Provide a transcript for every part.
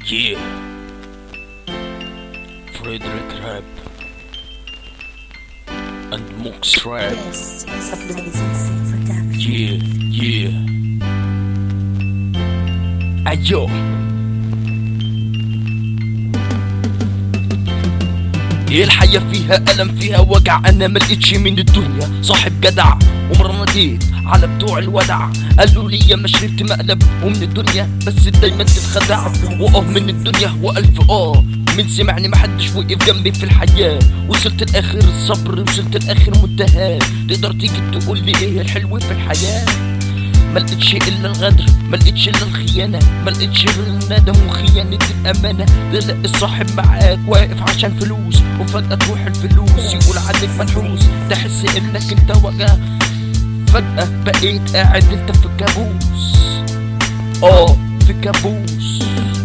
Yeah. Frederick Rap. And Mox Rap. This is a blazing scene for damage. Yeah, yeah. Ayo. ايه الحياة فيها ألم فيها وجع أنا ملقتش من الدنيا صاحب جدع ومرة ناديت على بتوع الودع قالوا لي يا ما شربت مقلب ومن الدنيا بس دايما تتخدع واه من الدنيا وألف اه من سمعني محدش وقف جنبي في الحياة وصلت لآخر الصبر وصلت لآخر منتهى تقدر تيجي تقول لي ايه الحلو في الحياة ما لقيتش الا الغدر ما لقيتش الا الخيانه ما لقيتش غير الندم وخيانه الامانه تلاقي الصاحب معاك واقف عشان فلوس وفجاه تروح الفلوس يقول عليك منحوس تحس انك انت وجع فجاه بقيت قاعد انت في كابوس اه في كابوس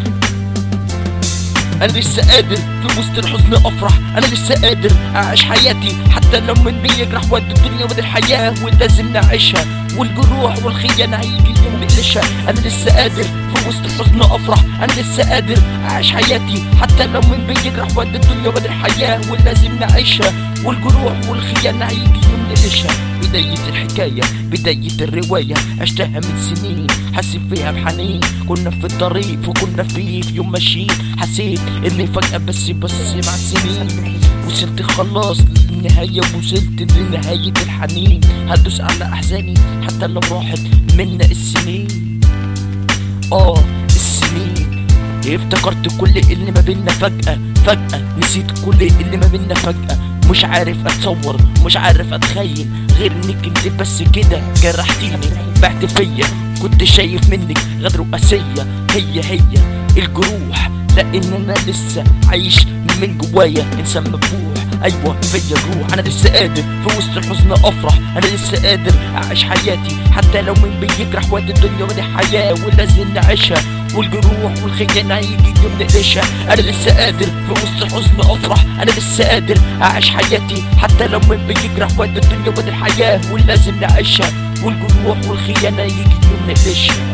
انا لسه قادر في وسط الحزن افرح انا لسه قادر اعيش حياتي حتى لو من بيجرح ود الدنيا ودي الحياه ولازم نعيشها والجروح والخيانه هيجي يوم نقلشها انا لسه قادر في وسط الحزن افرح انا لسه قادر اعيش حياتي حتى لو من بيجرح ود الدنيا ودي الحياه ولازم نعيشها والجروح والخيانه هيجي يوم نقلشها بداية الحكاية بداية الرواية عشتها من سنين حسيت فيها بحنين كنا في الطريق وكنا فيه في يوم ماشيين حسيت اني فجأة بس بس مع السنين وصلت خلاص للنهاية وصلت لنهاية الحنين هدوس على أحزاني حتى لو راحت منا السنين اه السنين افتكرت كل اللي ما بينا فجأة فجأة نسيت كل اللي ما بينا فجأة مش عارف اتصور مش عارف اتخيل غير انك انت بس كده جرحتيني بعت فيا كنت شايف منك غدر وقاسية هي هي الجروح لان انا لسه عايش من جوايا انسان مجروح ايوه فيا جروح انا لسه قادر في وسط الحزن افرح انا لسه قادر اعيش حياتي حتى لو من بيجرح وادي الدنيا ودي حياه ولازم نعيشها والجروح والخيانة هيجي يوم نقلشها أنا لسه قادر في وسط الحزن أفرح أنا لسه قادر أعيش حياتي حتى لو من بيجرح وادي الدنيا ودي الحياة ولازم نعيشها والجروح والخيانة يجي يوم نقلشها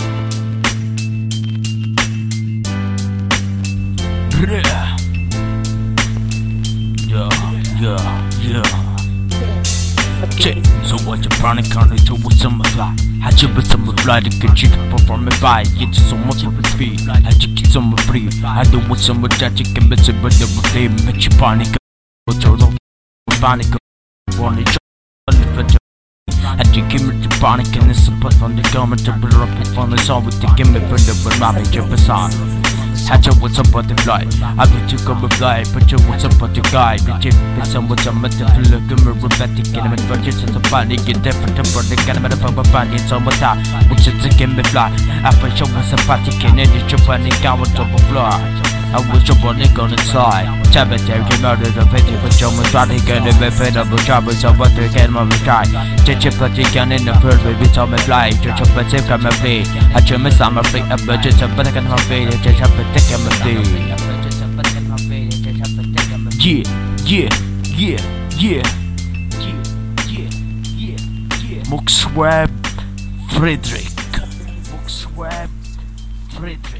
Yeah, yeah, yeah. Check. So what you planning on to with some fly? Had you with some fly to get you to perform it by you just so much of a speed. Had you get some free? I do with some that you can miss it, but never play. Make you panic. But you're the panic. Want it. Had you give me the panic and it's a put on the government to build up it on the song with the give me for the but not make your facade. Had you with some butterfly, I bet you come fly, but you with some butterfly, but you with some with some metal feel like a robotic element, but just as a body get different to burn the kind of motherfucker body, so what I, which is a game me fly. I bet you was a party can edit your funny gown with top of fly. I was your body on the side. Cemetery murder the pity for Joe Matrani can be fed up with troubles of what they can of the guy. Chichi Putty can in the first baby told me fly. Chichi Putty come and play. I trim my summer free a budget of but I can have fail. Chichi Putty come and play. Yeah, yeah, yeah, yeah, yeah, yeah, yeah, yeah. Moxweb Frederick. Moxweb Frederick.